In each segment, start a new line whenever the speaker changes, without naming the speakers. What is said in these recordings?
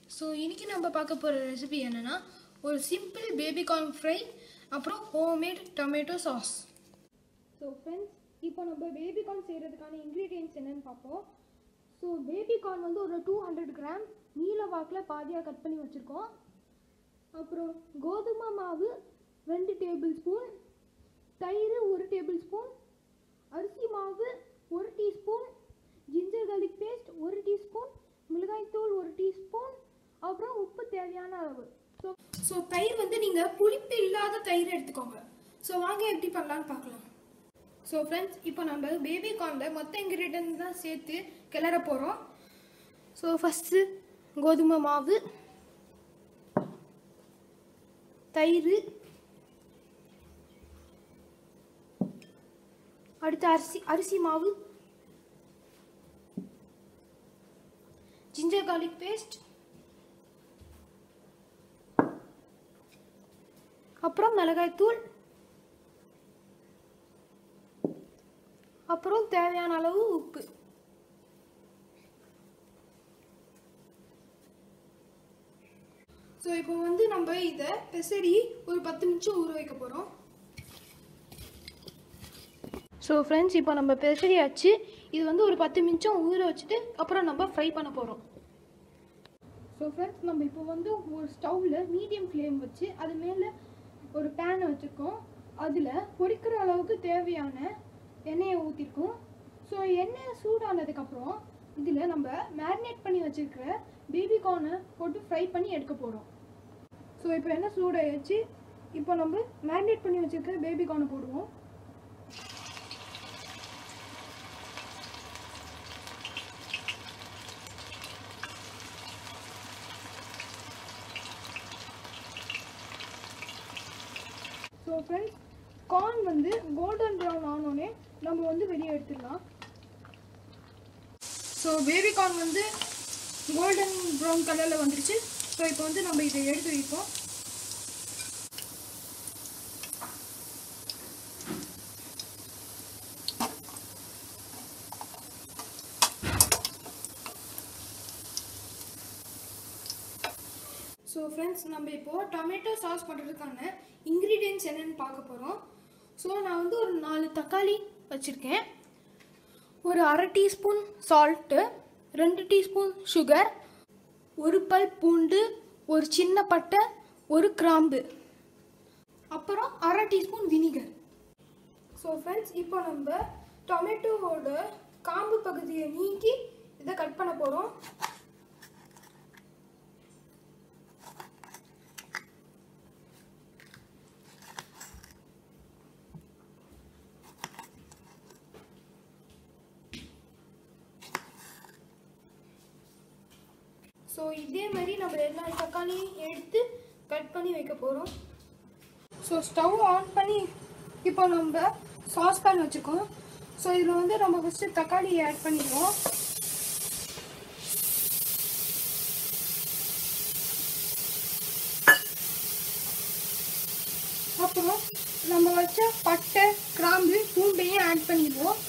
so இன்னைக்கு நம்ம பார்க்க போகிற ரெசிபி என்னன்னா ஒரு சிம்பிள் பேபிகார்ன் ஃப்ரை அப்புறம் homemade tomato sauce so friends இப்போ நம்ம பேபிகார்ன் செய்கிறதுக்கான இன்க்ரீடியன்ஸ் என்னன்னு பார்ப்போம் ஸோ பேபிகார்ன் வந்து ஒரு டூ ஹண்ட்ரட் கிராம் நீல வாக்கில் பாதியாக கட் பண்ணி வச்சுருக்கோம் அப்புறம் கோதுமை மாவு ரெண்டு டேபிள் ஸ்பூன் தயிர் ஒரு டேபிள் ஸ்பூன் அரிசி மாவு ஒரு டீஸ்பூன் ஜிஞ்சர் garlic பேஸ்ட் ஒரு டீஸ்பூன் மிளகாய்த்தூள் ஒரு டீஸ்பூன் அப்புறம் உப்பு தேவையான அளவு ஸோ ஸோ தயிர் வந்து நீங்கள் புளிப்பு இல்லாத தயிர் எடுத்துக்கோங்க ஸோ வாங்க எப்படி பண்ணலான்னு பார்க்கலாம் ஸோ ஃப்ரெண்ட்ஸ் இப்போ நம்ம பேபி கார்னில் மொத்த இன்க்ரீடியன்ட் தான் சேர்த்து கிளற போகிறோம் ஸோ ஃபஸ்ட்டு கோதுமை மாவு தயிர் அடுத்து அரிசி அரிசி மாவு ஜிஞ்சர் garlic பேஸ்ட் அப்புறம் மிளகாய் தூள் அப்புறம் தேவையான அளவு உப்பு ஸோ இப்போ வந்து நம்ம இதை பெசரி ஒரு பத்து நிமிஷம் ஊற வைக்க போகிறோம் ஸோ ஃப்ரெண்ட்ஸ் இப்போ நம்ம பெசரியாச்சு இது வந்து ஒரு பத்து நிமிஷம் ஊற வச்சுட்டு அப்புறம் நம்ம ஃப்ரை பண்ண போகிறோம் ஸோ ஃப்ரெண்ட்ஸ் நம்ம இப்போ வந்து ஒரு ஸ்டவ்வில் மீடியம் ஃப்ளேம் வச்சு அது மேலே ஒரு பேனை வச்சுருக்கோம் அதில் பொரிக்கிற அளவுக்கு தேவையான எண்ணெயை ஊற்றிருக்கோம் ஸோ எண்ணெய் சூடானதுக்கப்புறம் இதில் நம்ம மேரினேட் பண்ணி வச்சுருக்கிற பேபி கார்னை போட்டு ஃப்ரை பண்ணி எடுக்க போகிறோம் ஸோ இப்போ எண்ணெய் சூடாயிடுச்சு இப்போ நம்ம மேரினேட் பண்ணி வச்சுருக்கிற பேபி கார்னை போடுவோம் ஸோ ஃப்ரெண்ட்ஸ் கார்ன் வந்து கோல்டன் ப்ரௌன் ஆனோடனே நம்ம வந்து வெளியே எடுத்துடலாம் ஸோ பேபி கார்ன் வந்து கோல்டன் ப்ரௌன் கலரில் வந்துருச்சு ஸோ இப்போ வந்து நம்ம இதை எடுத்து வைப்போம் ஸோ ஃப்ரெண்ட்ஸ் நம்ம இப்போது டொமேட்டோ சாஸ் பண்ணுறதுக்கான இன்க்ரீடியன்ஸ் என்னென்னு பார்க்க போகிறோம் ஸோ நான் வந்து ஒரு நாலு தக்காளி வச்சுருக்கேன் ஒரு அரை டீஸ்பூன் சால்ட்டு ரெண்டு டீஸ்பூன் சுகர் ஒரு பல் பூண்டு ஒரு சின்ன பட்டை ஒரு கிராம்பு அப்புறம் அரை டீஸ்பூன் வினிகர் ஸோ ஃப்ரெண்ட்ஸ் இப்போ நம்ம டொமேட்டோவோட காம்பு பகுதியை நீக்கி இதை கட் பண்ண போகிறோம் ஸோ இதே மாதிரி நம்ம எல்லா தக்காளியும் எடுத்து கட் பண்ணி வைக்க போகிறோம் ஸோ ஸ்டவ் ஆன் பண்ணி இப்போ நம்ம சாஸ் பேன் வச்சுருக்கோம் ஸோ இதில் வந்து நம்ம ஃபஸ்ட்டு தக்காளி ஆட் பண்ணிடுவோம் அப்புறம் நம்ம வச்ச பட்டை கிராம்பு பூண்டையும் ஆட் பண்ணிடுவோம்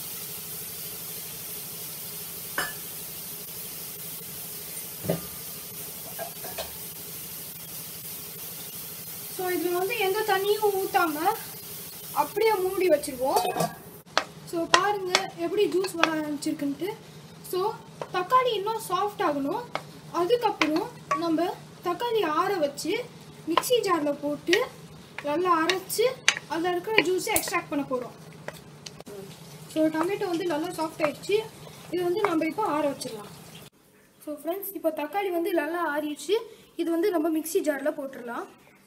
ஸோ இதில் வந்து எந்த தண்ணியும் ஊற்றாம அப்படியே மூடி வச்சிருவோம் ஸோ பாருங்க எப்படி ஜூஸ் வர ஆரம்பிச்சிருக்குன்ட்டு ஸோ தக்காளி இன்னும் சாஃப்ட் ஆகணும் அதுக்கப்புறம் நம்ம தக்காளி ஆற வச்சு மிக்ஸி ஜாரில் போட்டு நல்லா அரைச்சி அதில் இருக்கிற ஜூஸை எக்ஸ்ட்ராக்ட் பண்ண போகிறோம் ஸோ டொமேட்டோ வந்து நல்லா சாஃப்ட் ஆயிடுச்சு இது வந்து நம்ம இப்போ ஆற வச்சிடலாம் ஸோ ஃப்ரெண்ட்ஸ் இப்போ தக்காளி வந்து நல்லா ஆறிடுச்சு இது வந்து நம்ம மிக்ஸி ஜாரில் போட்டுடலாம்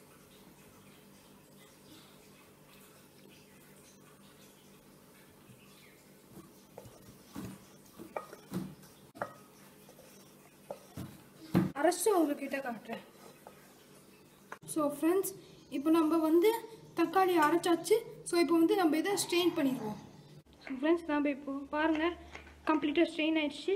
அரைச்சி உங்ககிட்ட காட்டுறேன் ஸோ ஃப்ரெண்ட்ஸ் இப்போ நம்ம வந்து தக்காளி அரைச்சாச்சு ஸோ இப்போ வந்து நம்ம இதை ஸ்ட்ரெயின் பண்ணிடுவோம் ஸோ ஃப்ரெண்ட்ஸ் நம்ம இப்போ பாருங்கள் கம்ப்ளீட்டாக ஸ்ட்ரெயின் ஆயிடுச்சு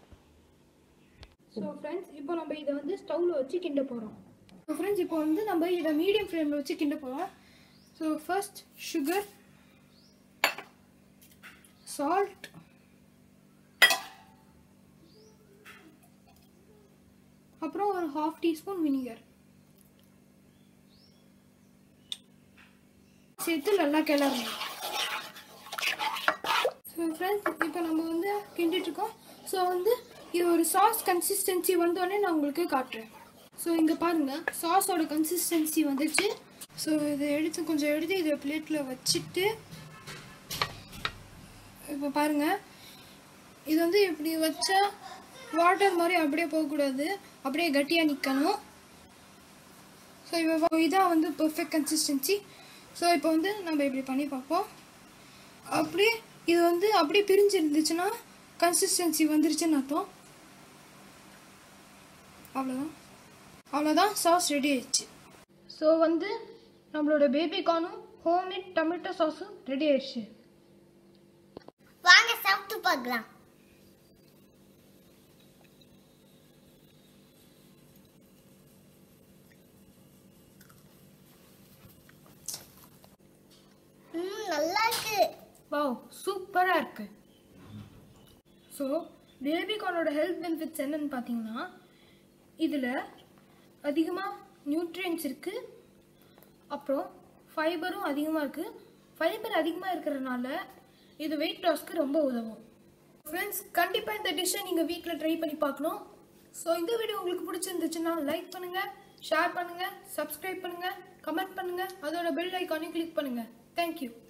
ஸோ ஃப்ரெண்ட்ஸ் இப்போ நம்ம இதை வந்து ஸ்டவ்வில் வச்சு கிண்ட போகிறோம் ஸோ ஃப்ரெண்ட்ஸ் இப்போ வந்து நம்ம இதை மீடியம் ஃப்ளேமில் வச்சு கிண்ட போகிறோம் ஸோ ஃபர்ஸ்ட் சுகர் சால்ட் அப்புறம் ஒரு ஹாஃப் டீஸ்பூன் வினிகர் சேர்த்து நல்லா கிளறணும் ஸோ ஃப்ரெண்ட்ஸ் இப்போ நம்ம வந்து கிண்டிட்டு இருக்கோம் ஸோ வந்து இது ஒரு சாஸ் கன்சிஸ்டன்சி வந்தோடனே நான் உங்களுக்கு காட்டுறேன் ஸோ இங்கே பாருங்கள் சாஸோட கன்சிஸ்டன்சி வந்துச்சு ஸோ இதை எடுத்து கொஞ்சம் எடுத்து இதை பிளேட்டில் வச்சுட்டு இப்போ பாருங்கள் இது வந்து இப்படி வச்சா வாட்டர் மாதிரி அப்படியே போகக்கூடாது அப்படியே கட்டியாக நிற்கணும் ஸோ இப்போ இதான் வந்து பெர்ஃபெக்ட் கன்சிஸ்டன்சி ஸோ இப்போ வந்து நம்ம இப்படி பண்ணி பார்ப்போம் அப்படியே இது வந்து அப்படியே பிரிஞ்சு இருந்துச்சுன்னா கன்சிஸ்டன்சி வந்துருச்சுன்னு அர்த்தம் அவ்வளோதான் அவ்வளோதான் சாஸ் ரெடி ஆயிடுச்சு ஸோ வந்து நம்மளோட பேபி கார்னும் ஹோம்மேட் டொமேட்டோ சாஸும் ரெடி ஆயிடுச்சு
வாங்க சாப்பிட்டு பார்க்கலாம் ம் நல்லா இருக்கு
வாவ் சூப்பராக இருக்கு ஸோ பேபிகார்னோட ஹெல்த் பெனிஃபிட்ஸ் என்னன்னு பார்த்தீங்கன்னா இதில் அதிகமாக நியூட்ரியன்ஸ் இருக்குது அப்புறம் ஃபைபரும் அதிகமாக இருக்குது ஃபைபர் அதிகமாக இருக்கிறதுனால இது வெயிட் லாஸ்க்கு ரொம்ப உதவும் ஃப்ரெண்ட்ஸ் கண்டிப்பாக இந்த டிஷ்ஷை நீங்கள் வீட்டில் ட்ரை பண்ணி பார்க்கணும் ஸோ இந்த வீடியோ உங்களுக்கு பிடிச்சிருந்துச்சுன்னா லைக் பண்ணுங்கள் ஷேர் பண்ணுங்கள் சப்ஸ்கிரைப் பண்ணுங்கள் கமெண்ட் பண்ணுங்கள் அதோட பெல் ஐக்கானையும் கிளிக் பண்ணுங்கள் தேங்க்யூ